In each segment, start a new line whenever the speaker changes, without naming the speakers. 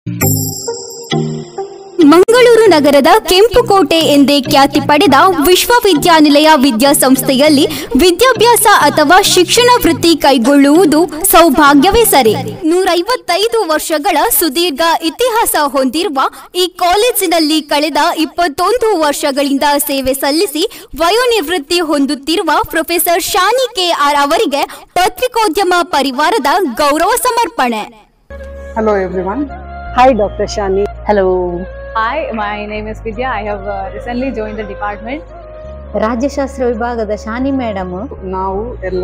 ಮಂಗಳೂರು ನಗರದ ಕೆಂಪುಕೋಟೆ ಎಂದೇ ಖ್ಯಾತಿ ಪಡೆದ ವಿಶ್ವವಿದ್ಯಾನಿಲಯ ವಿದ್ಯಾಸಂಸ್ಥೆಯಲ್ಲಿ ವಿದ್ಯಾಭ್ಯಾಸ ಅಥವಾ ಶಿಕ್ಷಣ ವೃತ್ತಿ ಕೈಗೊಳ್ಳುವುದು ಸೌಭಾಗ್ಯವೇ ಸರಿ ನೂರೈವತ್ತೈದು ವರ್ಷಗಳ ಸುದೀರ್ಘ ಇತಿಹಾಸ ಹೊಂದಿರುವ ಈ ಕಾಲೇಜಿನಲ್ಲಿ ಕಳೆದ ಇಪ್ಪತ್ತೊಂದು ವರ್ಷಗಳಿಂದ ಸೇವೆ ಸಲ್ಲಿಸಿ ವಯೋನಿವೃತ್ತಿ ಹೊಂದುತ್ತಿರುವ ಪ್ರೊಫೆಸರ್ ಶಾನಿ ಕೆ ಆರ್ ಅವರಿಗೆ ಪತ್ರಿಕೋದ್ಯಮ ಪರಿವಾರದ ಗೌರವ ಸಮರ್ಪಣೆ
Hello everyone.
Hi, Dr. Shani.
Hello.
Hi, my name is Vidya. I have uh, recently joined the department.
ರಾಜ್ಯಶಾಸ್ತ್ರ ವಿಭಾಗದ ಶಾನಿ ಮೇಡಮ್
ನಾವು ಎಲ್ಲ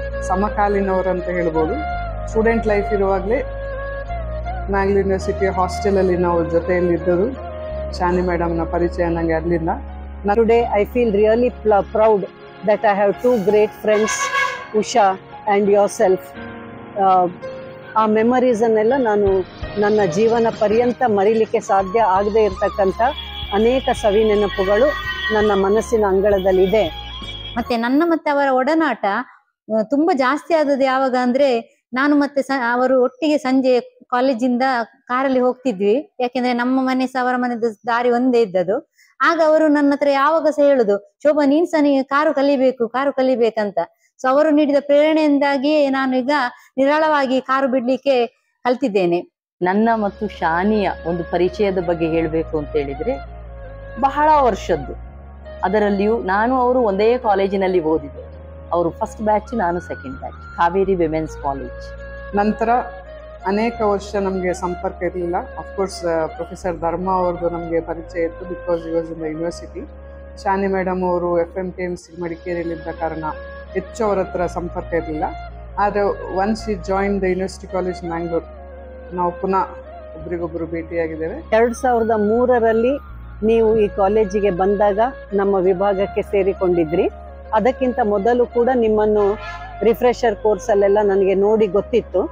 ಸಮಕಾಲೀನವರಂತ ಹೇಳ್ಬೋದು ಸ್ಟೂಡೆಂಟ್ ಲೈಫ್ ಇರುವಾಗಲೇ ಮ್ಯಾಂಗ್ಳೂರ್ ಯೂನಿವರ್ಸಿಟಿಯ ಹಾಸ್ಟೆಲಲ್ಲಿ ನಾವು ಜೊತೆಯಲ್ಲಿದ್ದರು ಶಾನಿ ಮೇಡಮ್ನ ಪರಿಚಯ ನನಗೆ ಅಲ್ಲಿಂದ
Today, I feel really pl- proud that I have two great friends, Usha and yourself. Uh, ಆ ಮೆಮರೀಸನ್ನೆಲ್ಲ ನಾನು ನನ್ನ ಜೀವನ ಪರ್ಯಂತ ಮರಿಲಿಕ್ಕೆ ಸಾಧ್ಯ ಆಗದೆ ಇರತಕ್ಕಂಥ ಅನೇಕ ಸವಿ ನೆನಪುಗಳು ನನ್ನ ಮನಸ್ಸಿನ ಅಂಗಳದಲ್ಲಿದೆ
ಮತ್ತೆ ನನ್ನ ಮತ್ತೆ ಅವರ ಒಡನಾಟ ಆ, ತುಂಬಾ ಜಾಸ್ತಿ ಆದದ್ದು ಯಾವಾಗ ಅಂದ್ರೆ ನಾನು ಮತ್ತೆ ಸ- ಅವರು ಒಟ್ಟಿಗೆ ಸಂಜೆ ಕಾಲೇಜಿಂದ ಕಾರಲ್ಲಿ ಹೋಗ್ತಿದ್ವಿ ಯಾಕೆಂದ್ರೆ ನಮ್ಮ ಮನೆ ಸಹ ಅವರ ಮನೆದು ದಾರಿ ಒಂದೇ ಇದ್ದದು ಆಗ ಅವರು ನನ್ನ ಹತ್ರ ಯಾವಾಗ ಸಹ ಹೇಳುದು ಶೋಭಾ ನೀನ್ ಸಹ ನೀ ಕಾರು ಕಲಿಬೇಕು ಕಾರು ಕಲಿಬೇಕಂತ ಸೊ ಅವರು ನೀಡಿದ ಪ್ರೇರಣೆಯಿಂದಾಗಿಯೇ ನಾನು ಈಗ ನಿರಾಳವಾಗಿ ಕಾರು ಬಿಡ್ಲಿಕ್ಕೆ ಕಲ್ತಿದ್ದೇನೆ
ನನ್ನ ಮತ್ತು ಶಾನಿಯ ಒಂದು ಪರಿಚಯದ ಬಗ್ಗೆ ಹೇಳಬೇಕು ಅಂತ ಹೇಳಿದ್ರೆ ಬಹಳ ವರ್ಷದ್ದು ಅದರಲ್ಲಿಯೂ ನಾನು ಅವರು ಒಂದೇ ಕಾಲೇಜಿನಲ್ಲಿ ಓದಿದೆ ಅವರು ಫಸ್ಟ್ ಬ್ಯಾಚ್ ನಾನು second batch Kaveri women's college
ನಂತರ ಅನೇಕ ವರ್ಷ ನಮಗೆ ಸಂಪರ್ಕ ಇರಲಿಲ್ಲ ಅಫ್ಕೋರ್ಸ್ ಪ್ರೊಫೆಸರ್ ಧರ್ಮ ಅವ್ರದ್ದು ನಮಗೆ ಪರಿಚಯ ಇತ್ತು because he was in the university Shani madam ಅವರು F M K M C ಮಡಿಕೇರಿಯಲ್ಲಿದ್ದ ಕಾರಣ ಹೆಚ್ಚು ಅವರ ಹತ್ರ ಸಂಪರ್ಕ ಇರಲಿಲ್ಲ ಆದರೆ ಒನ್ಸ್ ಈ join the university college Mangalore ನಾವು ಪುನಃ ಒಬ್ರಿಗೊಬ್ಬರು ಭೇಟಿಯಾಗಿದ್ದೇವೆ
ಎರಡು ಸಾವಿರದ ಮೂರರಲ್ಲಿ ನೀವು ಈ ಕಾಲೇಜಿಗೆ ಬಂದಾಗ ನಮ್ಮ ವಿಭಾಗಕ್ಕೆ ಸೇರಿಕೊಂಡಿದ್ರಿ ಅದಕ್ಕಿಂತ ಮೊದಲು ಕೂಡ ನಿಮ್ಮನ್ನು ರಿಫ್ರೆಷರ್ ಕೋರ್ಸಲ್ಲೆಲ್ಲ ನನಗೆ ನೋಡಿ ಗೊತ್ತಿತ್ತು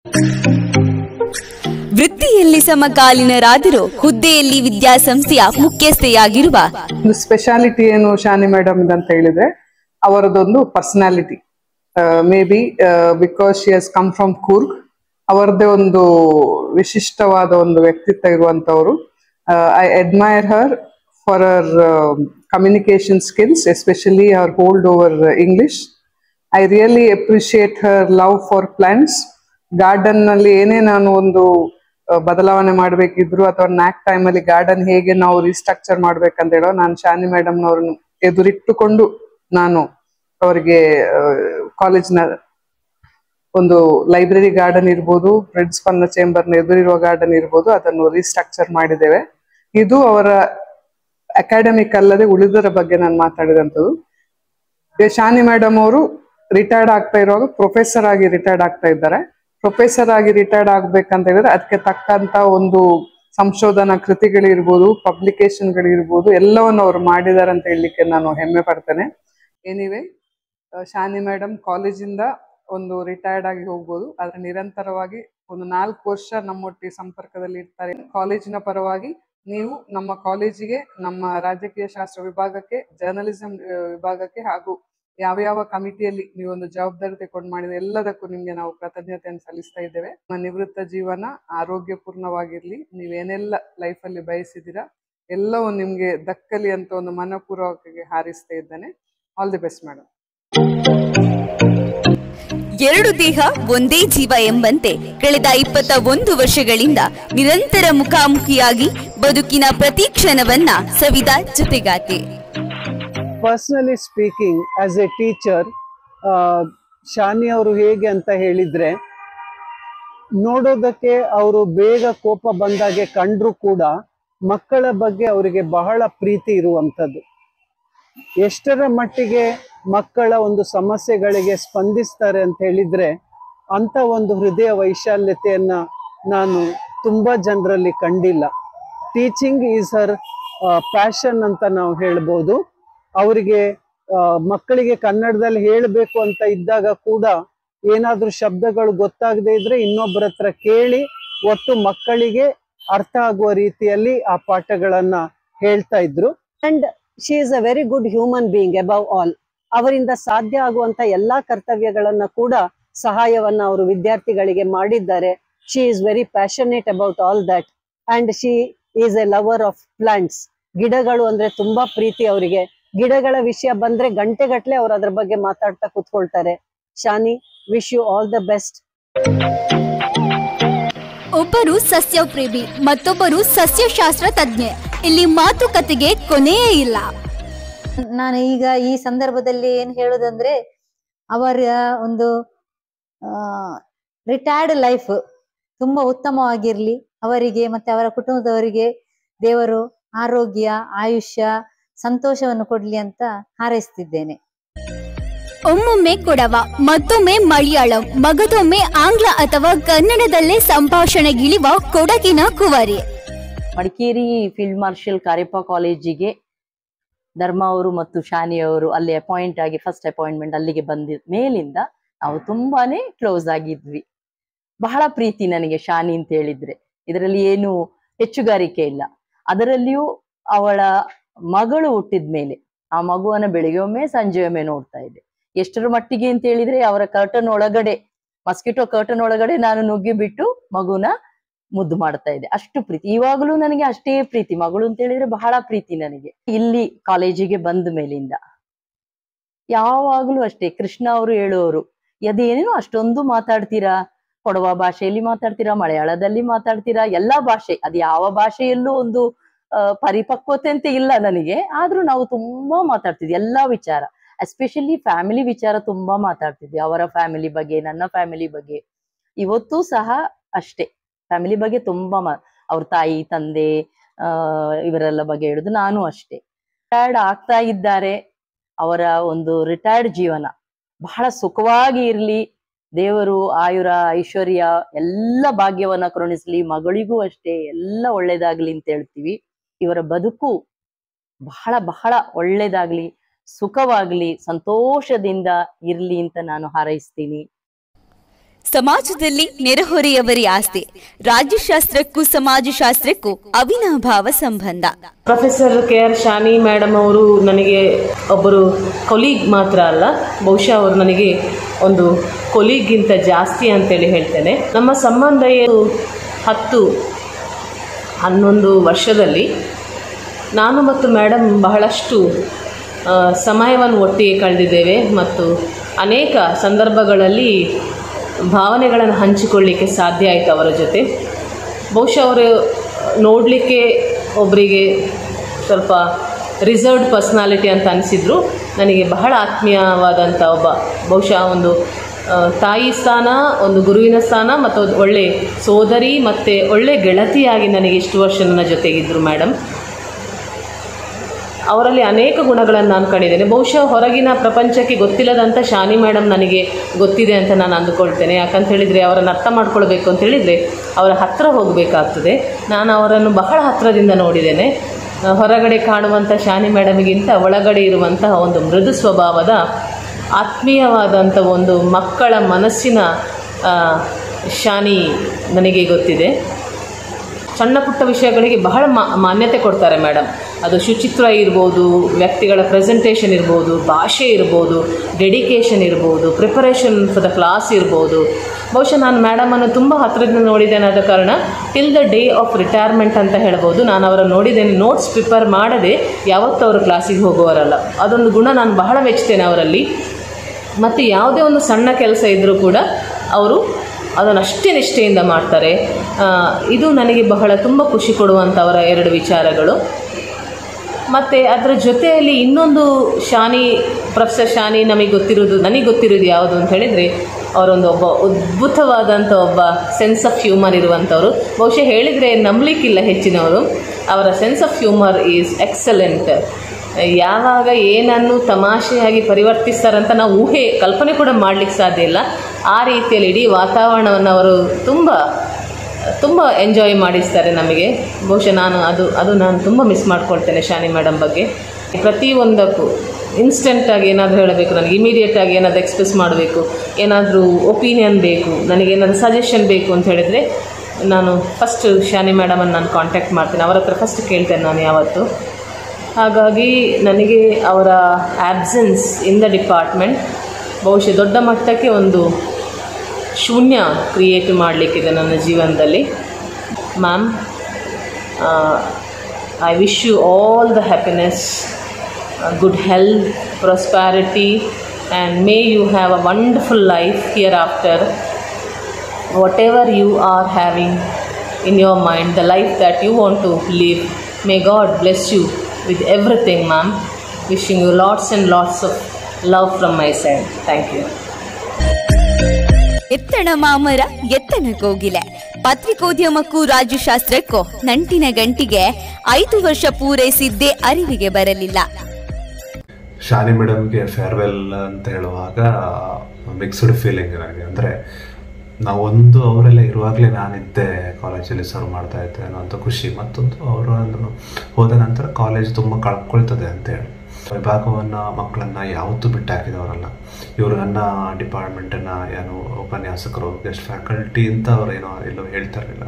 ವೃತ್ತಿಯಲ್ಲಿ ಸಮಕಾಲೀನರಾದರೂ ಹುದ್ದೆಯಲ್ಲಿ ವಿದ್ಯಾಸಂಸ್ಥೆಯ ಮುಖ್ಯಸ್ಥೆಯಾಗಿರುವ
ಒಂದು ಸ್ಪೆಷಾಲಿಟಿ ಏನು ಶಾನಿ ಮೇಡಮ್ ಅಂತ ಹೇಳಿದ್ರೆ ಅವರದೊಂದು personality may be because she has come from Coorg ಅವರದೇ ಒಂದು ವಿಶಿಷ್ಟವಾದ ಒಂದು ವ್ಯಕ್ತಿತ್ವ ಇರುವಂತವರು I admire her for her communication skills especially her hold over English I really appreciate her love for plants garden ನಲ್ಲಿ ಏನೇ ನಾನು ಒಂದು ಆ, ಬದಲಾವಣೆ ಮಾಡಬೇಕಿದ್ರು ಅಥವಾ ನ್ಯಾಕ್ ಟೈಮ್ ಅಲ್ಲಿ ಗಾರ್ಡನ್ ಹೇಗೆ ನಾವು ರೀಸ್ಟ್ರಕ್ಚರ್ ಮಾಡ್ಬೇಕಂತ ಹೇಳೋ ನಾನು ಶಾನಿ ಮೇಡಮ್ ನವ್ರನ್ನ ಎದುರಿಟ್ಟುಕೊಂಡು ನಾನು ಅವರಿಗೆ ಕಾಲೇಜ್ನ ಒಂದು ಲೈಬ್ರರಿ ಗಾರ್ಡನ್ ಇರ್ಬೋದು ಪ್ರಿನ್ಸಿಪಲ್ನ ಚೇಂಬರ್ನ ಎದುರಿರುವ ಗಾರ್ಡನ್ ಇರ್ಬೋದು ಅದನ್ನು ರೀಸ್ಟ್ರಕ್ಚರ್ ಮಾಡಿದ್ದೇವೆ ಇದು ಅವರ ಅಕಾಡೆಮಿಕ್ ಅಲ್ಲದೆ ಉಳಿದರ ಬಗ್ಗೆ ನಾನು ಮಾತಾಡಿದಂಥದ್ದು ಈಗ ಶಾನಿ ಮೇಡಮ್ ಅವರು ರಿಟೈರ್ಡ್ ಆಗ್ತಾ ಇರುವಾಗ ಪ್ರೊಫೆಸರ್ ಆಗಿ ರಿಟೈರ್ಡ್ ಆಗ್ತಾ ಇದ್ದಾರೆ ಪ್ರೊಫೆಸರ್ ಆಗಿ ರಿಟೈರ್ಡ್ ಆಗ್ಬೇಕಂತ ಹೇಳಿದ್ರೆ ಅದಕ್ಕೆ ತಕ್ಕಂತ ಒಂದು ಸಂಶೋಧನಾ ಕೃತಿಗಳಿರ್ಬೋದು ಪಬ್ಲಿಕೇಶನ್ಗಳಿರ್ಬೋದು ಎಲ್ಲವನ್ನು ಅವರು ಮಾಡಿದ್ದಾರೆ ಅಂತ ಹೇಳಲಿಕ್ಕೆ ನಾನು ಹೆಮ್ಮೆ ಪಡ್ತೇನೆ ಎನಿವೆ ಶಾನಿ ಮೇಡಮ್ ಕಾಲೇಜಿಂದ ಒಂದು ರಿಟೈರ್ಡ್ ಆಗಿ ಹೋಗ್ಬೋದು ಆದ್ರೆ ನಿರಂತರವಾಗಿ ಒಂದು ನಾಲ್ಕು ವರ್ಷ ನಮ್ಮೊಟ್ಟಿಗೆ ಸಂಪರ್ಕದಲ್ಲಿ ಇರ್ತಾರೆ ಕಾಲೇಜಿನ ಪರವಾಗಿ ನೀವು ನಮ್ಮ ಕಾಲೇಜಿಗೆ ನಮ್ಮ ರಾಜಕೀಯ ಶಾಸ್ತ್ರ ವಿಭಾಗಕ್ಕೆ ಜರ್ನಲಿಸಂ ವಿಭಾಗಕ್ಕೆ ಹಾಗೂ ಯಾವ ಯಾವ ಕಮಿಟಿಯಲ್ಲಿ ನೀವೊಂದು ಜವಾಬ್ದಾರಿ ತಗೊಂಡು ಮಾಡಿದ ಎಲ್ಲದಕ್ಕೂ ನಿಮ್ಗೆ ನಾವು ಕೃತಜ್ಞತೆಯನ್ನು ಸಲ್ಲಿಸ್ತಾ ಇದ್ದೇವೆ ನಿಮ್ಮ ನಿವೃತ್ತ ಜೀವನ ಆರೋಗ್ಯಪೂರ್ಣವಾಗಿರ್ಲಿ ನೀವೇನೆಲ್ಲ ಲೈಫಲ್ಲಿ ಬಯಸಿದ್ದೀರಾ ಎಲ್ಲವೂ ನಿಮ್ಗೆ ದಕ್ಕಲಿ ಅಂತ ಒಂದು ಮನಪೂರ್ವಕವಾಗಿ ಹಾರೈಸ್ತಾ ಇದ್ದೇನೆ ಆಲ್ ದಿ ಬೆಸ್ಟ್ ಮೇಡಮ್
ಎರಡು ದೇಹ ಒಂದೇ ಜೀವ ಎಂಬಂತೆ ಕಳೆದ ಇಪ್ಪತ್ತ ಒಂದು ವರ್ಷಗಳಿಂದ ನಿರಂತರ ಮುಖಾಮುಖಿಯಾಗಿ ಬದುಕಿನ ಪ್ರತಿ ಕ್ಷಣವನ್ನ ಸವಿದ ಜೊತೆಗಾತಿ
personally speaking as a teacher Shani ಅವರು ಹೇಗೆ ಅಂತ ಹೇಳಿದ್ರೆ ನೋಡೋದಕ್ಕೆ ಅವರು ಬೇಗ ಕೋಪ ಬಂದಾಗೆ ಕಂಡ್ರು ಕೂಡ ಮಕ್ಕಳ ಬಗ್ಗೆ ಅವರಿಗೆ ಬಹಳ ಪ್ರೀತಿ ಇರುವಂಥದ್ದು ಎಷ್ಟರ ಮಟ್ಟಿಗೆ ಮಕ್ಕಳ ಒಂದು ಸಮಸ್ಯೆಗಳಿಗೆ ಸ್ಪಂದಿಸ್ತಾರೆ ಅಂತ ಹೇಳಿದ್ರೆ ಅಂತ ಒಂದು ಹೃದಯ ವೈಶಾಲ್ಯತೆಯನ್ನ ನಾನು ತುಂಬಾ ಜನರಲ್ಲಿ ಕಂಡಿಲ್ಲ ಟೀಚಿಂಗ್ ಈಸ್ ಹರ್ ಪ್ಯಾಷನ್ ಅಂತ ನಾವು ಹೇಳ್ಬೋದು ಅವರಿಗೆ ಮಕ್ಕಳಿಗೆ ಕನ್ನಡದಲ್ಲಿ ಹೇಳಬೇಕು ಅಂತ ಇದ್ದಾಗ ಕೂಡ ಏನಾದ್ರೂ ಶಬ್ದಗಳು ಗೊತ್ತಾಗದೇ ಇದ್ರೆ ಇನ್ನೊಬ್ಬರ ಹತ್ರ ಕೇಳಿ ಒಟ್ಟು ಮಕ್ಕಳಿಗೆ ಅರ್ಥ ಆಗುವ ರೀತಿಯಲ್ಲಿ ಆ ಪಾಠಗಳನ್ನ ಹೇಳ್ತಾ ಇದ್ರು and she is a very good human being above all ಅವರಿಂದ ಸಾಧ್ಯ ಆಗುವಂತ ಎಲ್ಲಾ ಕರ್ತವ್ಯಗಳನ್ನ ಕೂಡ ಸಹಾಯವನ್ನ ಅವರು ವಿದ್ಯಾರ್ಥಿಗಳಿಗೆ ಮಾಡಿದ್ದಾರೆ she is very passionate about all that and she is a lover of plants ಗಿಡಗಳು ಅಂದ್ರೆ ತುಂಬಾ ಪ್ರೀತಿ ಅವರಿಗೆ ಗಿಡಗಳ ವಿಷಯ ಬಂದ್ರೆ ಗಂಟೆಗಟ್ಲೆ ಅವ್ರು ಅದ್ರ ಬಗ್ಗೆ ಮಾತಾಡ್ತಾ ಕೂತ್ಕೊಳ್ತಾರೆ Shani wish you all the best
ಒಬ್ಬರು ಸಸ್ಯ ಪ್ರೇಮಿ ಮತ್ತೊಬ್ಬರು ಸಸ್ಯಶಾಸ್ತ್ರ ತಜ್ಞೆ ಇಲ್ಲಿ ಮಾತುಕತೆಗೆ ಕೊನೆಯೇ ಇಲ್ಲ
ನಾನು ಈಗ ಈ ಸಂದರ್ಭದಲ್ಲಿ ಏನ್ ಹೇಳುದಂದ್ರೆ ಅವರ ಒಂದು ರಿಟೈರ್ಡ್ ಲೈಫ್ ತುಂಬಾ ಉತ್ತಮವಾಗಿರ್ಲಿ ಅವರಿಗೆ ಮತ್ತೆ ಅವರ ಕುಟುಂಬದವರಿಗೆ ದೇವರು ಆರೋಗ್ಯ ಆಯುಷ್ಯ ಸಂತೋಷವನ್ನು ಕೊಡ್ಲಿ ಅಂತ ಹಾರೈಸ್ತಿದ್ದೇನೆ
ಒಮ್ಮೊಮ್ಮೆ ಕೊಡವ ಮತ್ತೊಮ್ಮೆ ಮಲಯಾಳಂ ಮಗದೊಮ್ಮೆ ಆಂಗ್ಲ ಅಥವಾ ಕನ್ನಡದಲ್ಲೇ ಸಂಭಾಷಣೆಗಿಳಿವ ಕೊಡಗಿನ ಕುವರಿ
ಮಡಿಕೇರಿ ಫೀಲ್ಡ್ ಮಾರ್ಷಲ್ ಕಾರ್ಯಪ್ಪ ಕಾಲೇಜಿಗೆ ಧರ್ಮ ಅವರು ಮತ್ತು ಶಾನಿ ಅವರು ಅಲ್ಲಿ ಅಪಾಯಿಂಟ್ ಆಗಿ ಫಸ್ಟ್ ಅಪಾಯಿಂಟ್ಮೆಂಟ್ ಅಲ್ಲಿಗೆ ಬಂದಿದ ಮೇಲಿಂದ ನಾವು ತುಂಬಾನೇ ಕ್ಲೋಸ್ ಆಗಿದ್ವಿ ಬಹಳ ಪ್ರೀತಿ ನನಗೆ ಶಾನಿ ಅಂತ ಹೇಳಿದ್ರೆ ಇದರಲ್ಲಿ ಏನು ಹೆಚ್ಚುಗಾರಿಕೆ ಇಲ್ಲ ಅದರಲ್ಲಿಯೂ ಅವಳ ಮಗಳು ಹುಟ್ಟಿದ ಮೇಲೆ ಆ ಮಗುವನ್ನ ಬೆಳಿಗ್ಗೆ ಒಮ್ಮೆ ಸಂಜೆ ಒಮ್ಮೆ ನೋಡ್ತಾ ಇದ್ದೆ ಎಷ್ಟರ ಮಟ್ಟಿಗೆ ಅಂತ ಹೇಳಿದ್ರೆ ಅವರ ಕರ್ಟನ್ ಒಳಗಡೆ ಮಸ್ಕಿಟೋ ಕರ್ಟನ್ ಒಳಗಡೆ ನಾನು ನುಗ್ಗಿ ಬಿಟ್ಟು ಮಗುನ ಮುದ್ದು ಮಾಡ್ತಾ ಇದ್ದೆ ಅಷ್ಟು ಪ್ರೀತಿ ಇವಾಗಲೂ ನನಗೆ ಅಷ್ಟೇ ಪ್ರೀತಿ ಮಗಳು ಅಂತ ಹೇಳಿದ್ರೆ ಬಹಳ ಪ್ರೀತಿ ನನಗೆ ಇಲ್ಲಿ ಕಾಲೇಜಿಗೆ ಬಂದ ಮೇಲಿಂದ ಯಾವಾಗಲೂ ಅಷ್ಟೇ ಕೃಷ್ಣ ಅವರು ಹೇಳುವವರು ಅದೇನೇನೋ ಅಷ್ಟೊಂದು ಮಾತಾಡ್ತೀರಾ ಕೊಡವ ಭಾಷೆಯಲ್ಲಿ ಮಾತಾಡ್ತೀರಾ ಮಲಯಾಳದಲ್ಲಿ ಮಾತಾಡ್ತೀರಾ ಎಲ್ಲಾ ಭಾಷೆ ಅದು ಯಾವ ಭಾಷೆಯಲ್ಲೂ ಒಂದು ಆ, ಪರಿಪಕ್ವತೆ ಅಂತ ಇಲ್ಲ ನನಗೆ ಆದ್ರೂ ನಾವು ತುಂಬಾ ಮಾತಾಡ್ತಿದ್ವಿ ಎಲ್ಲಾ ವಿಚಾರ ಎಸ್ಪೆಷಲಿ ಫ್ಯಾಮಿಲಿ ವಿಚಾರ ತುಂಬಾ ಮಾತಾಡ್ತಿದ್ವಿ ಅವರ ಫ್ಯಾಮಿಲಿ ಬಗ್ಗೆ ನನ್ನ ಫ್ಯಾಮಿಲಿ ಬಗ್ಗೆ ಇವತ್ತು ಸಹ ಅಷ್ಟೇ ಫ್ಯಾಮಿಲಿ ಬಗ್ಗೆ ತುಂಬಾ ಮಾ ಅವ್ರ ತಾಯಿ ತಂದೆ ಆ ಇವರೆಲ್ಲ ಬಗ್ಗೆ ಹೇಳುದು ನಾನು ಅಷ್ಟೇ ರಿಟೈರ್ಡ್ ಆಗ್ತಾ ಇದ್ದಾರೆ ಅವರ ಒಂದು ರಿಟೈರ್ಡ್ ಜೀವನ ಬಹಳ ಸುಖವಾಗಿ ಇರ್ಲಿ ದೇವರು ಆಯುರ ಐಶ್ವರ್ಯ ಎಲ್ಲ ಭಾಗ್ಯವನ್ನ ಕರುಣಿಸ್ಲಿ ಮಗಳಿಗೂ ಅಷ್ಟೇ ಎಲ್ಲ ಒಳ್ಳೇದಾಗ್ಲಿ ಅಂತ ಹೇಳ್ತೀವಿ ಇವರ ಬದುಕು ಬಹಳ ಬಹಳ ಒಳ್ಳೇದಾಗ್ಲಿ ಸುಖವಾಗ್ಲಿ ಸಂತೋಷದಿಂದ ಇರ್ಲಿ ಅಂತ ನಾನು ಹಾರೈಸ್ತೀನಿ
ಸಮಾಜದಲ್ಲಿ ನೆರೆಹೊರೆಯವರೇ ಆಸ್ತಿ ರಾಜ್ಯಶಾಸ್ತ್ರಕ್ಕೂ ಸಮಾಜಶಾಸ್ತ್ರಕ್ಕೂ ಅವಿನಾಭಾವ ಸಂಬಂಧ
professor K R Shani madam ಅವರು ನನಗೆ ಒಬ್ಬರು ಕೊಲೀಗ್ ಮಾತ್ರ ಅಲ್ಲ ಬಹುಶಃ ಅವರು ನನಗೆ ಒಂದು ಕೊಲೀಗ್ಗಿಂತ ಜಾಸ್ತಿ ಅಂತೇಳಿ ಹೇಳ್ತೇನೆ ನಮ್ಮ ಸಂಬಂಧ ಏನು ಹತ್ತು ಹನ್ನೊಂದು ವರ್ಷದಲ್ಲಿ ನಾನು ಮತ್ತು ಮೇಡಮ್ ಬಹಳಷ್ಟು ಆ, ಸಮಯವನ್ನು ಒಟ್ಟಿಗೆ ಕಳೆದಿದ್ದೇವೆ ಮತ್ತು ಅನೇಕ ಸಂದರ್ಭಗಳಲ್ಲಿ ಭಾವನೆಗಳನ್ನು ಹಂಚಿಕೊಳ್ಳಿಕ್ಕೆ ಸಾಧ್ಯ ಆಯಿತು ಅವರ ಜೊತೆ ಬಹುಶಃ ಅವರು ನೋಡಲಿಕ್ಕೆ ಒಬ್ಬರಿಗೆ ಸ್ವಲ್ಪ ರಿಸರ್ವ್ಡ್ ಪರ್ಸ್ನಾಲಿಟಿ ಅಂತ ಅನಿಸಿದ್ರು ನನಗೆ ಬಹಳ ಆತ್ಮೀಯವಾದಂಥ ಒಬ್ಬ ಬಹುಶಃ ಒಂದು ಆ, ತಾಯಿ ಸ್ಥಾನ ಒಂದು ಗುರುವಿನ ಸ್ಥಾನ ಮತ್ತು ಒಂದು ಒಳ್ಳೆ ಸೋದರಿ ಮತ್ತು ಒಳ್ಳೆ ಗೆಳತಿಯಾಗಿ ನನಗೆ ಇಷ್ಟು ವರ್ಷ ನನ್ನ ಜೊತೆಗಿದ್ದರು ಮೇಡಮ್ ಅವರಲ್ಲಿ ಅನೇಕ ಗುಣಗಳನ್ನು ನಾನು ಕಂಡಿದ್ದೇನೆ ಬಹುಶಃ ಹೊರಗಿನ ಪ್ರಪಂಚಕ್ಕೆ ಗೊತ್ತಿಲ್ಲದಂಥ ಶಾನಿ ಮೇಡಮ್ ನನಗೆ ಗೊತ್ತಿದೆ ಅಂತ ನಾನು ಅಂದುಕೊಳ್ತೇನೆ ಯಾಕಂತ ಹೇಳಿದರೆ ಅವರನ್ನು ಅರ್ಥ ಮಾಡ್ಕೊಳ್ಬೇಕು ಅಂತ ಹೇಳಿದರೆ ಅವರ ಹತ್ತಿರ ಹೋಗಬೇಕಾಗ್ತದೆ ನಾನು ಅವರನ್ನು ಬಹಳ ಹತ್ತಿರದಿಂದ ನೋಡಿದ್ದೇನೆ ಆ, ಹೊರಗಡೆ ಕಾಣುವಂಥ ಶಾನಿ ಮೇಡಮ್ಗಿಂತ ಒಳಗಡೆ ಇರುವಂತಹ ಒಂದು ಮೃದು ಸ್ವಭಾವದ ಆತ್ಮೀಯವಾದಂಥ ಒಂದು ಮಕ್ಕಳ ಮನಸ್ಸಿನ ಆ, ಶಾನಿ ನನಗೆ ಗೊತ್ತಿದೆ ಸಣ್ಣ ಪುಟ್ಟ ವಿಷಯಗಳಿಗೆ ಬಹಳ ಮಾ ಮಾನ್ಯತೆ ಕೊಡ್ತಾರೆ ಮೇಡಮ್ ಅದು ಶುಚಿತ್ವ ಇರ್ಬೋದು ವ್ಯಕ್ತಿಗಳ ಪ್ರೆಸೆಂಟೇಷನ್ ಇರ್ಬೋದು ಭಾಷೆ ಇರ್ಬೋದು ಡೆಡಿಕೇಶನ್ ಇರ್ಬೋದು ಪ್ರಿಪರೇಷನ್ ಫಾರ್ ದ ಕ್ಲಾಸ್ ಇರ್ಬೋದು ಬಹುಶಃ ನಾನು ಮೇಡಮನ್ನು ತುಂಬ ಹತ್ತಿರದಿಂದ ನೋಡಿದ್ದೇನೆ ಆದ ಕಾರಣ till the day of retirement ಅಂತ ಹೇಳ್ಬೋದು ನಾನು ಅವರನ್ನು ನೋಡಿದ್ದೇನೆ ನೋಟ್ಸ್ ಪ್ರಿಪೇರ್ ಮಾಡದೆ ಯಾವತ್ತೂ ಅವರು ಕ್ಲಾಸಿಗೆ ಹೋಗುವವರಲ್ಲ ಅದೊಂದು ಗುಣ ನಾನು ಬಹಳ ಮೆಚ್ತೇನೆ ಅವರಲ್ಲಿ ಮತ್ತು ಯಾವುದೇ ಒಂದು ಸಣ್ಣ ಕೆಲಸ ಇದ್ದರೂ ಕೂಡ ಅವರು ಅದನ್ನು ಅಷ್ಟೇ ನಿಷ್ಠೆಯಿಂದ ಮಾಡ್ತಾರೆ ಆ, ಇದು ನನಗೆ ಬಹಳ ತುಂಬ ಖುಷಿ ಕೊಡುವಂಥ ಅವರ ಎರಡು ವಿಚಾರಗಳು ಮತ್ತು ಅದರ ಜೊತೆಯಲ್ಲಿ ಇನ್ನೊಂದು ಶಾನಿ ಪ್ರೊಫೆಸರ್ ಶಾನಿ ನಮಗೆ ಗೊತ್ತಿರೋದು ನನಗೆ ಗೊತ್ತಿರೋದು ಯಾವುದು ಅಂತ ಹೇಳಿದರೆ ಅವರೊಂದು ಒಬ್ಬ ಅದ್ಭುತವಾದಂಥ ಒಬ್ಬ ಸೆನ್ಸ್ ಆಫ್ ಹ್ಯೂಮರ್ ಇರುವಂಥವ್ರು ಬಹುಶಃ ಹೇಳಿದರೆ ನಂಬಲಿಕ್ಕಿಲ್ಲ ಹೆಚ್ಚಿನವರು ಅವರ sense of humour is excellent ಯಾವಾಗ ಏನನ್ನು ತಮಾಷೆಯಾಗಿ ಪರಿವರ್ತಿಸ್ತಾರಂತ ನಾವು ಊಹೆ ಕಲ್ಪನೆ ಕೂಡ ಮಾಡಲಿಕ್ಕೆ ಸಾಧ್ಯ ಇಲ್ಲ ಆ ರೀತಿಯಲ್ಲಿ ಇಡೀ ವಾತಾವರಣವನ್ನು ಅವರು ತುಂಬ ತುಂಬ ಎಂಜಾಯ್ ಮಾಡಿಸ್ತಾರೆ ನಮಗೆ ಬಹುಶಃ ನಾನು ಅದು ಅದು ನಾನು ತುಂಬ ಮಿಸ್ ಮಾಡ್ಕೊಳ್ತೇನೆ ಶಾನಿ ಮೇಡಮ್ ಬಗ್ಗೆ ಪ್ರತಿಯೊಂದಕ್ಕೂ ಇನ್ಸ್ಟೆಂಟಾಗಿ ಏನಾದರೂ ಹೇಳಬೇಕು ನನಗೆ ಇಮಿಡಿಯೇಟಾಗಿ ಏನಾದರೂ ಎಕ್ಸ್ಪ್ರೆಸ್ ಮಾಡಬೇಕು ಏನಾದರೂ ಒಪಿನಿಯನ್ ಬೇಕು ನನಗೆ ಏನಾದರೂ ಸಜೆಷನ್ ಬೇಕು ಅಂತ ಹೇಳಿದರೆ ನಾನು ಫಸ್ಟ್ ಶಾನಿ ಮೇಡಮನ್ನು ನಾನು ಕಾಂಟ್ಯಾಕ್ಟ್ ಮಾಡ್ತೇನೆ ಅವರ ಹತ್ರ ಫಸ್ಟ್ ಕೇಳ್ತೇನೆ ನಾನು ಯಾವತ್ತು ಹಾಗಾಗಿ ನನಗೆ ಅವರ ಆಬ್ಸೆನ್ಸ್ ಇನ್ ದ ಡಿಪಾರ್ಟ್ಮೆಂಟ್ ಬಹುಶಃ ದೊಡ್ಡ ಮಟ್ಟಕ್ಕೆ ಒಂದು ಶೂನ್ಯ ಕ್ರಿಯೇಟ್ ಮಾಡಲಿಕ್ಕಿದೆ ನನ್ನ ಜೀವನದಲ್ಲಿ ma'am I wish you all the happiness good health prosperity and may you have a wonderful life hereafter whatever you are having in your mind, the life that you want to live, may God bless you with everything, ma'am. Wishing you lots and lots of love from my side. Thank you.
ಎತ್ತಣ ಮಾಮರ ಎತ್ತನ ಕೋಗಿಲೆ ಪತ್ರಿಕೋದ್ಯಮಕ್ಕೂ ರಾಜ್ಯಶಾಸ್ತ್ರಕ್ಕೂ ನಂಟಿನ ಗಂಟಿಗೆ ಐದು ವರ್ಷ ಪೂರೈಸಿದ್ದೇ ಅರಿವಿಗೆ ಬರಲಿಲ್ಲ
Shani ಮೇಡಮ್ಗೆ farewell ಅಂತ ಹೇಳುವಾಗ ಮಿಕ್ಸ್ಡ್ ಫೀಲಿಂಗ್ ನನಗೆ ಅಂದರೆ ನಾವೊಂದು ಅವರೆಲ್ಲ ಇರುವಾಗಲೇ ನಾನಿದ್ದೆ ಕಾಲೇಜಲ್ಲಿ ಸರ್ವ್ ಮಾಡ್ತಾ ಇದ್ದೆ ಅನ್ನೋಂಥ ಖುಷಿ ಮತ್ತೊಂದು ಅವರು ಅಂದ್ರು ಹೋದ ನಂತರ ಕಾಲೇಜ್ ತುಂಬ ಕಳ್ಕೊಳ್ತದೆ ಅಂತೇಳಿ ವಿಭಾಗವನ್ನು ಮಕ್ಕಳನ್ನು ಯಾವತ್ತೂ ಬಿಟ್ಟು ಹಾಕಿದವರಲ್ಲ ಇವರು ನನ್ನ ಡಿಪಾರ್ಟ್ಮೆಂಟನ್ನು ಏನು ಉಪನ್ಯಾಸಕರು ಗೆಸ್ಟ್ ಫ್ಯಾಕಲ್ಟಿ ಅಂತ ಅವ್ರು ಏನೋ ಎಲ್ಲೋ ಹೇಳ್ತಾ ಇರಲಿಲ್ಲ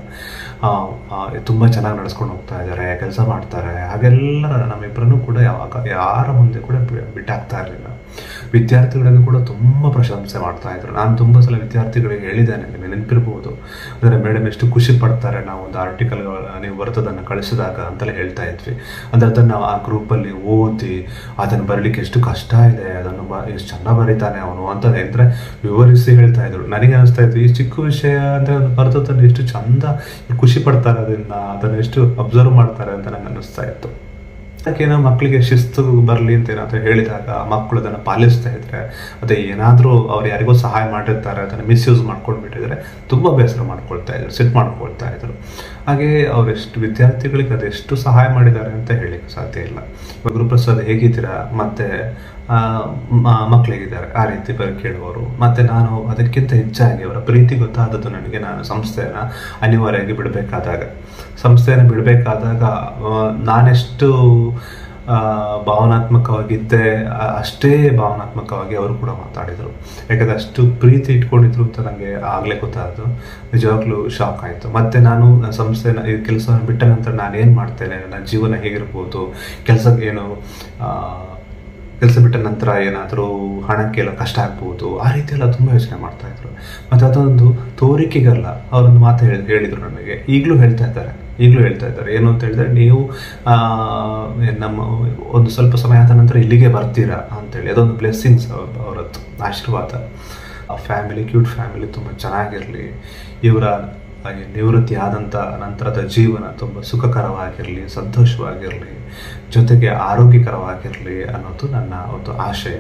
ತುಂಬ ಚೆನ್ನಾಗಿ ನಡೆಸ್ಕೊಂಡು ಹೋಗ್ತಾ ಇದ್ದಾರೆ ಕೆಲಸ ಮಾಡ್ತಾರೆ ಹಾಗೆಲ್ಲ ನಮ್ಮಿಬ್ಬರನ್ನು ಕೂಡ ಯಾವಾಗ ಯಾರ ಮುಂದೆ ಕೂಡ ಬಿ- ಬಿಟ್ಟಾಕ್ತಾ ಇರಲಿಲ್ಲ ವಿದ್ಯಾರ್ಥಿಗಳನ್ನು ಕೂಡ ತುಂಬ ಪ್ರಶಂಸೆ ಮಾಡ್ತಾ ಇದ್ರು ನಾನು ತುಂಬ ಸಲ ವಿದ್ಯಾರ್ಥಿಗಳಿಗೆ ಹೇಳಿದ್ದೇನೆ ನಿಮಗೆ ನೆನಪಿರ್ಬೋದು ಅಂದರೆ ಮೇಡಮ್ ಎಷ್ಟು ಖುಷಿ ಪಡ್ತಾರೆ ನಾವು ಒಂದು ಆರ್ಟಿಕಲ್ ನೀವು ಬರ್ತದನ್ನು ಕಳಿಸಿದಾಗ ಅಂತೆಲ್ಲ ಹೇಳ್ತಾ ಇದ್ವಿ ಅಂದರೆ ಅದನ್ನು ಆ ಗ್ರೂಪಲ್ಲಿ ಓದಿ ಅದನ್ನು ಬರಲಿಕ್ಕೆ ಎಷ್ಟು ಕಷ್ಟ ಇದೆ ಅದನ್ನು ಬ ಎಷ್ಟು ಚೆನ್ನಾಗಿ ಬರೀತಾನೆ ಅವನು ಅಂತ ಅಂದರೆ ವಿವರಿಸಿ ಹೇಳ್ತಾ ಇದ್ರು ನನಗೆ ಅನಿಸ್ತಾ ಇತ್ತು ಈ ಚಿಕ್ಕ ವಿಷಯ ಅಂದರೆ ಒಂದು ಬರ್ತದನ್ನು ಎಷ್ಟು ಚಂದ ಖುಷಿ ಪಡ್ತಾರೆ ಅದನ್ನು ಅದನ್ನು ಎಷ್ಟು ಅಬ್ಸರ್ವ್ ಮಾಡ್ತಾರೆ ಅಂತ ನಂಗೆ ಅನ್ನಿಸ್ತಾ ಇತ್ತು ಅದಕ್ಕೇನೋ ಮಕ್ಕಳಿಗೆ ಶಿಸ್ತು ಬರಲಿ ಅಂತ ಏನಾದರೂ ಹೇಳಿದಾಗ ಮಕ್ಕಳು ಅದನ್ನು ಪಾಲಿಸ್ತಾ ಇದ್ರೆ ಅದೇ ಏನಾದರೂ ಅವ್ರು ಯಾರಿಗೋ ಸಹಾಯ ಮಾಡಿರ್ತಾರೆ ಅದನ್ನು ಮಿಸ್ಯೂಸ್ ಮಾಡ್ಕೊಂಡ್ಬಿಟ್ಟಿದ್ರೆ ತುಂಬ ಬೇಸರ ಮಾಡ್ಕೊಳ್ತಾ ಇದ್ರು ಸಿಟ್ ಮಾಡ್ಕೊಳ್ತಾ ಇದ್ರು ಹಾಗೆ ಅವರೆಷ್ಟು ವಿದ್ಯಾರ್ಥಿಗಳಿಗೆ ಅದೆಷ್ಟು ಸಹಾಯ ಮಾಡಿದ್ದಾರೆ ಅಂತ ಹೇಳಲಿಕ್ಕೆ ಸಾಧ್ಯ ಇಲ್ಲ ಇವಾಗ ಗುರುಪ್ರಸಾದ್ ಹೇಗಿದ್ದೀರಾ ಮತ್ತೆ ಆ, ಮ- ಮಕ್ಳು ಹೇಗಿದ್ದಾರೆ ಆ ರೀತಿ ಬರೀ ಕೇಳುವವರು ಮತ್ತೆ ನಾನು ಅದಕ್ಕಿಂತ ಹೆಚ್ಚಾಗಿ ಅವರ ಪ್ರೀತಿ ಗೊತ್ತಾದದ್ದು ನನಗೆ ನಾನು ಸಂಸ್ಥೆಯನ್ನು ಅನಿವಾರ್ಯವಾಗಿ ಬಿಡಬೇಕಾದಾಗ ಸಂಸ್ಥೆಯನ್ನು ಬಿಡಬೇಕಾದಾಗ ನಾನೆಷ್ಟು ಆ, ಭಾವನಾತ್ಮಕವಾಗಿದ್ದೆ ಆ, ಅಷ್ಟೇ ಭಾವನಾತ್ಮಕವಾಗಿ ಅವರು ಕೂಡ ಮಾತಾಡಿದರು ಯಾಕಂದರೆ ಅಷ್ಟು ಪ್ರೀತಿ ಇಟ್ಕೊಂಡಿದ್ರು ಅಂತ ನನಗೆ ಆಗಲೇ ಗೊತ್ತಾದ್ದು ನಿಜವಾಗ್ಲೂ ಶಾಕ್ ಆಯಿತು ಮತ್ತು ನಾನು ನನ್ನ ಸಂಸ್ಥೆನ ಈ ಕೆಲಸವನ್ನು ಬಿಟ್ಟ ನಂತರ ನಾನು ಏನು ಮಾಡ್ತೇನೆ ನನ್ನ ಜೀವನ ಹೇಗಿರ್ಬೋದು ಕೆಲಸಕ್ಕೆ ಏನು ಆ, ಕೆಲಸ ಬಿಟ್ಟ ನಂತರ ಏನಾದರೂ ಹಣಕ್ಕೆಲ್ಲ ಕಷ್ಟ ಆಗ್ಬೋದು ಆ ರೀತಿ ಎಲ್ಲ ತುಂಬ ಯೋಚನೆ ಮಾಡ್ತಾ ಇದ್ರು ಮತ್ತು ಅದೊಂದು ತೋರಿಕೆಗಲ್ಲ ಅವರೊಂದು ಮಾತು ಹೇಳಿ ಹೇಳಿದರು ನನಗೆ ಈಗಲೂ ಹೇಳ್ತಾ ಇದ್ದಾರೆ ಈಗಲೂ ಹೇಳ್ತಾ ಇದ್ದಾರೆ ಏನು ಅಂತ ಹೇಳಿದ್ರೆ ನೀವು ಆ, ಏನ್ ನಮ್ಮ ಒಂದು ಸ್ವಲ್ಪ ಸಮಯ ಆದ ನಂತರ ಇಲ್ಲಿಗೆ ಬರ್ತೀರಾ ಅಂತೇಳಿ ಅದೊಂದು ಬ್ಲೆಸ್ಸಿಂಗ್ಸ್ ಅವರದ್ದು ಆಶೀರ್ವಾದ ಆ ಫ್ಯಾಮಿಲಿ ಕ್ಯೂಟ್ ಫ್ಯಾಮಿಲಿ ತುಂಬ ಚೆನ್ನಾಗಿರಲಿ ಇವರ ಹಾಗೆ ನಿವೃತ್ತಿ ಆದಂಥ ನಂತರದ ಜೀವನ ತುಂಬ ಸುಖಕರವಾಗಿರಲಿ ಸಂತೋಷವಾಗಿರಲಿ ಜೊತೆಗೆ ಆರೋಗ್ಯಕರವಾಗಿರಲಿ ಅನ್ನೋದು ನನ್ನ ಒಂದು ಆಶಯ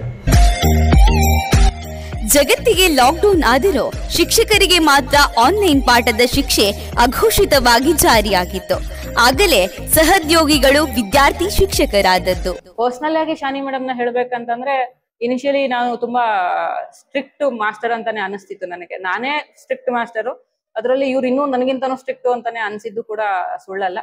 ಜಗತ್ತಿಗೆ ಲಾಕ್ಡೌನ್ ಆದರೂ ಶಿಕ್ಷಕರಿಗೆ ಮಾತ್ರ ಆನ್ಲೈನ್ ಪಾಠದ ಶಿಕ್ಷೆ ಅಘೋಷಿತವಾಗಿ ಜಾರಿಯಾಗಿತ್ತು ಆಗಲೇ ಸಹೋದ್ಯೋಗಿಗಳು ವಿದ್ಯಾರ್ಥಿ ಶಿಕ್ಷಕರಾದದ್ದು
ಪರ್ಸನಲ್ ಆಗಿ ಶಾನಿ ಮೇಡಮ್ ನ ಹೇಳ್ಬೇಕಂತಂದ್ರೆ ಇನಿಷಿಯಲಿ ನಾನು ತುಂಬಾ ಸ್ಟ್ರಿಕ್ಟ್ ಮಾಸ್ಟರ್ ಅಂತಾನೆ ಅನಿಸ್ತಿತ್ತು ನನಗೆ ನಾನೇ ಸ್ಟ್ರಿಕ್ಟ್ ಮಾಸ್ಟರು ಅದರಲ್ಲಿ ಇವ್ರು ಇನ್ನೂ ನನಗಿಂತನೂ ಸ್ಟ್ರಿಕ್ಟ್ ಅಂತಾನೆ ಅನ್ಸಿದ್ದು ಕೂಡ ಸುಳ್ಳಲ್ಲ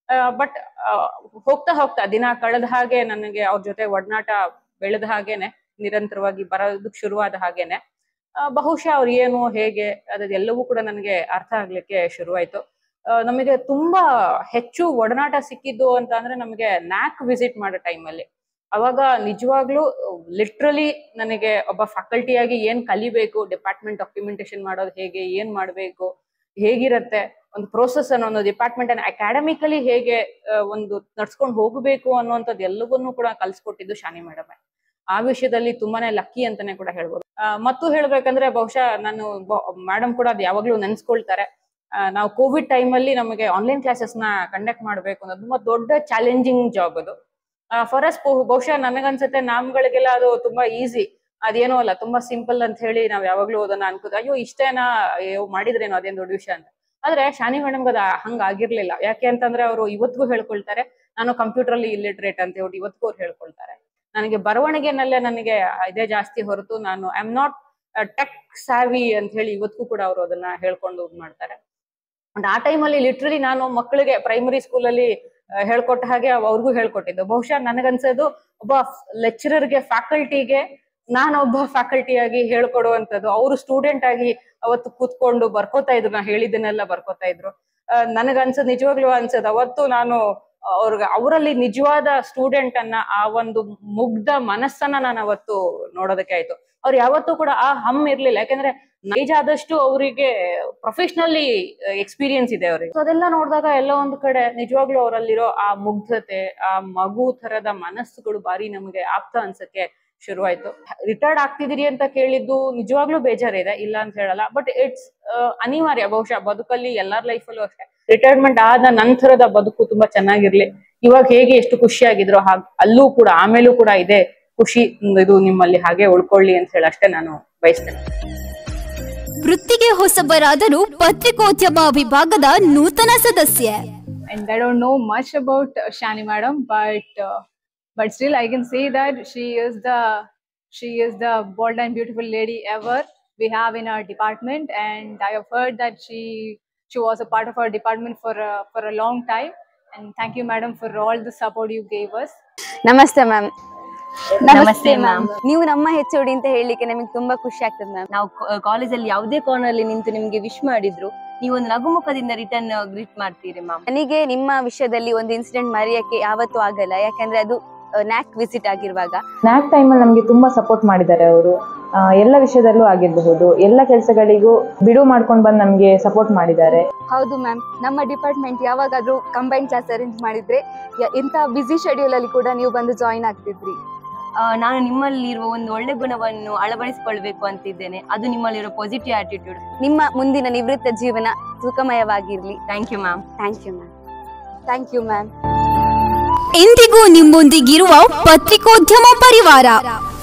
ಬಟ್ ಹೋಗ್ತಾ ಹೋಗ್ತಾ ದಿನ ಕಳೆದ ಹಾಗೆ ನನಗೆ ಅವ್ರ ಜೊತೆ ಒಡನಾಟ ಬೆಳೆದ ಹಾಗೇನೆ ನಿರಂತರವಾಗಿ ಬರೋದಕ್ಕೆ ಶುರುವಾದ ಹಾಗೇನೆ ಆ, ಬಹುಶಃ ಅವ್ರು ಏನು ಹೇಗೆ ಅದೆಲ್ಲವೂ ಕೂಡ ನನಗೆ ಅರ್ಥ ಆಗ್ಲಿಕ್ಕೆ ಶುರುವಾಯ್ತು ಆ, ನಮಗೆ ತುಂಬಾ ಹೆಚ್ಚು ಒಡನಾಟ ಸಿಕ್ಕಿದ್ದು ಅಂತ ಅಂದ್ರೆ ನಮಗೆ ನ್ಯಾಕ್ ವಿಸಿಟ್ ಮಾಡೋ ಟೈಮಲ್ಲಿ ಅವಾಗ ನಿಜವಾಗ್ಲೂ ಲಿಟ್ರಲಿ ನನಗೆ ಒಬ್ಬ ಫ್ಯಾಕಲ್ಟಿಯಾಗಿ ಏನ್ ಕಲಿಬೇಕು ಡಿಪಾರ್ಟ್ಮೆಂಟ್ ಡಾಕ್ಯುಮೆಂಟೇಶನ್ ಮಾಡೋದು ಹೇಗೆ ಏನ್ ಮಾಡ್ಬೇಕು ಹೇಗಿರತ್ತೆ ಒಂದು ಪ್ರೋಸೆಸ್ ಅನ್ನೋ ಒಂದು ಡಿಪಾರ್ಟ್ಮೆಂಟ್ ಅನ್ನ ಅಕಾಡೆಮಿಕಲಿ ಹೇಗೆ ಆ, ಒಂದು ನಡ್ಸ್ಕೊಂಡು ಹೋಗಬೇಕು ಅನ್ನುವಂಥದ್ದು ಎಲ್ಲವನ್ನೂ ಕೂಡ ಕಲ್ಸ್ಕೊಟ್ಟಿದ್ದು ಶಾನಿ ಮೇಡಮ್ ಆ ವಿಷಯದಲ್ಲಿ ತುಂಬಾನೇ ಲಕ್ಕಿ ಅಂತಾನೆ ಕೂಡ ಹೇಳ್ಬೋದು ಆ, ಮತ್ತು ಹೇಳ್ಬೇಕಂದ್ರೆ ಬಹುಶಃ ನಾನು ಮೇಡಮ್ ಕೂಡ ಅದು ಯಾವಾಗ್ಲೂ ನೆನ್ಸ್ಕೊಳ್ತಾರೆ ಆ, ನಾವು ಕೋವಿಡ್ ಟೈಮಲ್ಲಿ ನಮಗೆ ಆನ್ಲೈನ್ ಕ್ಲಾಸಸ್ ನ ಕಂಡಕ್ಟ್ ಮಾಡಬೇಕು ಅನ್ನೋದು ತುಂಬಾ ದೊಡ್ಡ ಚಾಲೆಂಜಿಂಗ್ ಜಾಬ್ ಅದು ಫಾರ್ ಅಸ್ ಬಹುಶಃ ನನಗನ್ಸುತ್ತೆ ನಮ್ಗಳಿಗೆಲ್ಲ ಅದು ತುಂಬಾ ಈಸಿ ಅದೇನೋ ಅಲ್ಲ ತುಂಬಾ ಸಿಂಪಲ್ ಅಂತ ಹೇಳಿ ನಾವ್ ಯಾವಾಗ್ಲೂ ಅದನ್ನ ಅನ್ಕೋದು ಅಯ್ಯೋ ಇಷ್ಟೇನಾ ಅಯ್ಯೋ ಮಾಡಿದ್ರೇನೋ ಅದೇನ್ ದೊಡ್ಡ ವಿಷಯ ಅಂತ ಆದ್ರೆ ಶಾನಿ ಮೇಡಮ್ಗೆ ಅದು ಹಂಗ ಆಗಿರ್ಲಿಲ್ಲ ಯಾಕೆ ಅಂತಂದ್ರೆ ಅವರು ಇವತ್ತಿಗೂ ಹೇಳ್ಕೊಳ್ತಾರೆ ನಾನು ಕಂಪ್ಯೂಟರ್ ಅಲ್ಲಿ ಇಲ್ಲಿಟ್ರೇಟ್ ಅಂತ ಹೇಳಿ ಇವತ್ತಿಗೂ ಅವ್ರು ಹೇಳ್ಕೊಳ್ತಾರೆ ನನಗೆ ಬರವಣಿಗೆನಲ್ಲೇ ನನಗೆ ಇದೇ ಜಾಸ್ತಿ ಹೊರತು ನಾನು I am not tech savvy ಅಂತ ಹೇಳಿ ಇವತ್ತಿಗೂ ಕೂಡ ಅವರು ಅದನ್ನ ಹೇಳ್ಕೊಂಡು ಇದ್ ಮಾಡ್ತಾರೆ ಅಂಡ್ ಆ ಟೈಮಲ್ಲಿ ಲಿಟ್ರಲಿ ನಾನು ಮಕ್ಕಳಿಗೆ ಪ್ರೈಮರಿ ಸ್ಕೂಲಲ್ಲಿ ಹೇಳ್ಕೊಟ್ಟ ಹಾಗೆ ಅವ್ರಿಗೂ ಹೇಳ್ಕೊಟ್ಟಿದ್ದು ಬಹುಶಃ ನನಗನ್ಸೋದು ಒಬ್ಬ ಲೆಕ್ಚರರ್ಗೆ ಫ್ಯಾಕಲ್ಟಿಗೆ ನಾನೊಬ್ಬ ಫ್ಯಾಕಲ್ಟಿಯಾಗಿ ಹೇಳ್ಕೊಡುವಂಥದ್ದು ಅವರು ಸ್ಟೂಡೆಂಟ್ ಆಗಿ ಅವತ್ತು ಕೂತ್ಕೊಂಡು ಬರ್ಕೋತಾ ಇದ್ರು ನಾ ಹೇಳಿದ್ದನ್ನೆಲ್ಲ ಬರ್ಕೋತಾ ಇದ್ರು ಆ, ನನಗನ್ಸದ್ ನಿಜವಾಗ್ಲೂ ಅನ್ಸದ್ ಅವತ್ತು ನಾನು ಅವ್ರಿಗೆ ಅವರಲ್ಲಿ ನಿಜವಾದ ಸ್ಟೂಡೆಂಟ್ ಅನ್ನ ಆ ಒಂದು ಮುಗ್ಧ ಮನಸ್ಸನ್ನ ನಾನು ಅವತ್ತು ನೋಡೋದಕ್ಕೆ ಆಯ್ತು ಅವ್ರು ಯಾವತ್ತೂ ಕೂಡ ಆ ಹಮ್ ಇರ್ಲಿಲ್ಲ ಯಾಕಂದ್ರೆ ಏಜ್ ಆದಷ್ಟು ಅವರಿಗೆ ಪ್ರೊಫೆಷನಲಿ ಎಕ್ಸ್ಪೀರಿಯನ್ಸ್ ಇದೆ ಅವ್ರಿಗೆ ಸೊ ಅದೆಲ್ಲ ನೋಡಿದಾಗ ಎಲ್ಲ ಒಂದು ಕಡೆ ನಿಜವಾಗ್ಲೂ ಅವರಲ್ಲಿರೋ ಆ ಮುಗ್ಧತೆ ಆ ಮಗು ತರದ ಮನಸ್ಸುಗಳು ಬಾರಿ ನಮಗೆ ಆಪ್ತ ಅನ್ಸಕ್ಕೆ ಶುರುವಾಯ್ತು ರಿಟೈರ್ಡ್ ಆಗ್ತಿದ್ದೀರಿ ಅಂತ ಕೇಳಿದ್ದು ನಿಜವಾಗ್ಲೂ ಬೇಜಾರಿದೆ ಇಲ್ಲ ಅಂತ ಹೇಳಲ್ಲ ಬಟ್ ಇಟ್ಸ್ ಅನಿವಾರ್ಯ ಬಹುಶಃ ಬದುಕಲ್ಲಿ ಎಲ್ಲಾರ ಲೈಫಲ್ಲೂ ಅಷ್ಟೇ ರಿಟೈರ್ಮೆಂಟ್ ಆದ ನಂತರದ ಬದುಕು ತುಂಬಾ ಚೆನ್ನಾಗಿರ್ಲಿ ಇವಾಗ ಹೇಗೆ ಎಷ್ಟು ಖುಷಿಯಾಗಿದ್ರು ಹಾಗೆ ಅಲ್ಲೂ ಕೂಡ ಆಮೇಲೂ ಕೂಡ ಇದೆ ಖುಷಿ ಇದು ನಿಮ್ಮಲ್ಲಿ ಹಾಗೆ ಉಳ್ಕೊಳ್ಳಿ ಅಂತ ಹೇಳಿ ಅಷ್ಟೇ ನಾನು ಬಯಸ್ತೇನೆ
ವೃತ್ತಿಗೆ ಹೊಸಬರಾದರೂ ಪತ್ರಿಕೋದ್ಯಮ ವಿಭಾಗದ ನೂತನ ಸದಸ್ಯೆ
and I don't know much about uh, Shani madam, but uh, but still I can say that she is the she is the bold and beautiful lady ever we have in our department, and I have heard that she she was a part of our department for a, for a long time. And thank you, madam, for all the support you gave us.
ನಮಸ್ತೆ ma'am
ನಮಸ್ತೆ ma'am
ನೀವು ನಮ್ಮ ಹೆಚ್ಚೋಡಿ ಅಂತ ಹೇಳಲಿಕ್ಕೆ ನಮಗೆ ತುಂಬಾ ಖುಷಿ ಆಗ್ತದೆ ಮ್ಯಾಮ್
ನಾವು ಕಾಲೇಜಲ್ಲಿ ಯಾವುದೇ ಕಾರ್ನರ್ ಅಲ್ಲಿ ನಿಂತು ನಿಮ್ಗೆ ವಿಶ್ ಮಾಡಿದ್ರು ನೀವು ಒಂದು ನಗುಮುಖದಿಂದ ರಿಟರ್ನ್ ಗ್ರೀಟ್ ಮಾಡ್ತೀರಿ ಮ್ಯಾಮ್
ನನಗೆ ನಿಮ್ಮ ವಿಷಯದಲ್ಲಿ ಒಂದು ಇನ್ಸಿಡೆಂಟ್ ಮರೆಯಕ್ಕೆ ಯಾವತ್ತೂ ಆಗಲ್ಲ ಯಾಕಂದ್ರೆ ಅದು ನ್ಯಾಕ್ ವಿಸಿಟ್ ಆಗಿರುವಾಗ
ನ್ಯಾಕ್ ಟೈಮಲ್ಲಿ ನಮಗೆ ತುಂಬಾ ಸಪೋರ್ಟ್ ಮಾಡಿದ್ದಾರೆ ಅವರು ಎಲ್ಲ ವಿಷಯದಲ್ಲೂ ಆಗಿರಬಹುದು ಎಲ್ಲ ಕೆಲಸಗಳಿಗೂ ಬಿಡುವು ಮಾಡ್ಕೊಂಡು ಬಂದು ನಮಗೆ ಸಪೋರ್ಟ್ ಮಾಡಿದ್ದಾರೆ
ಹೌದು ಮ್ಯಾಮ್ ನಮ್ಮ ಡಿಪಾರ್ಟ್ಮೆಂಟ್ ಯಾವಾಗಾದ್ರೂ ಕಂಬೈನ್ ಕ್ಲಾಸ್ ಅರೇಂಜ್ ಮಾಡಿದ್ರೆ ಯ- ಇಂಥ ಬ್ಯುಸಿ ಶೆಡ್ಯೂಲ್ ಅಲ್ಲಿ ಕೂಡ ನೀವು ಬಂದು ಜಾಯಿನ್ ಆಗ್ತಿದ್ರಿ
ಆ, ನಾನು ನಿಮ್ಮಲ್ಲಿರುವ ಒಂದು ಒಳ್ಳೆ ಗುಣವನ್ನು ಅಳವಡಿಸಿಕೊಳ್ಬೇಕು ಅಂತಿದ್ದೇನೆ ಅದು ನಿಮ್ಮಲ್ಲಿರೋ ಪಾಸಿಟಿವ್ ಆಟಿಟ್ಯೂಡ್
ನಿಮ್ಮ ಮುಂದಿನ ನಿವೃತ್ತ ಜೀವನ ಸುಖಮಯವಾಗಿರ್ಲಿ
thank you ma'am
thank you ma'am thank you ma'am
ಎಂದಿಗೂ ನಿಮ್ಮೊಂದಿಗಿರುವ ಪತ್ರಿಕೋದ್ಯಮ ಪರಿವಾರ